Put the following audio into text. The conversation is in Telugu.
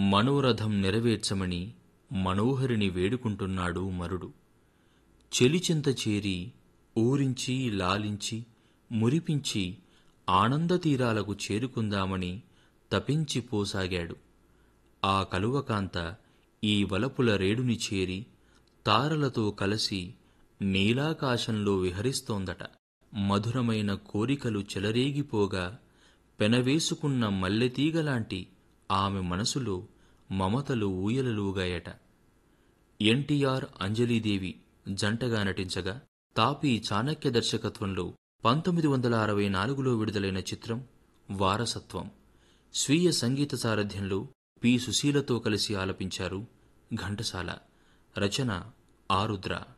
మనోరథం నెరవేర్చమని మనోహరిని వేడుకుంటున్నాడు మరుడు చెలిచింత చేరి ఊరించి లాలించి మురిపించి ఆనందతీరాలకు చేరుకుందామని తపించిపోసాగాడు ఆ కలువకాంత ఈ వలపుల రేడుని చేరి తారలతో కలసి నీలాకాశంలో విహరిస్తోందట మధురమైన కోరికలు చెలరేగిపోగా పెనవేసుకున్న మల్లెతీగలాంటి ఆమె మనసులో మమతలు ఊయలలుగాయట ఎన్టీఆర్ అంజలీదేవి జంటగా నటించగా తాపీ చాణక్య దర్శకత్వంలో పంతొమ్మిది వందల అరవై నాలుగులో విడుదలైన చిత్రం వారసత్వం స్వీయ సంగీత సారథ్యంలో పి సుశీలతో కలిసి ఆలపించారు ఘంటసాల రచన ఆరుద్ర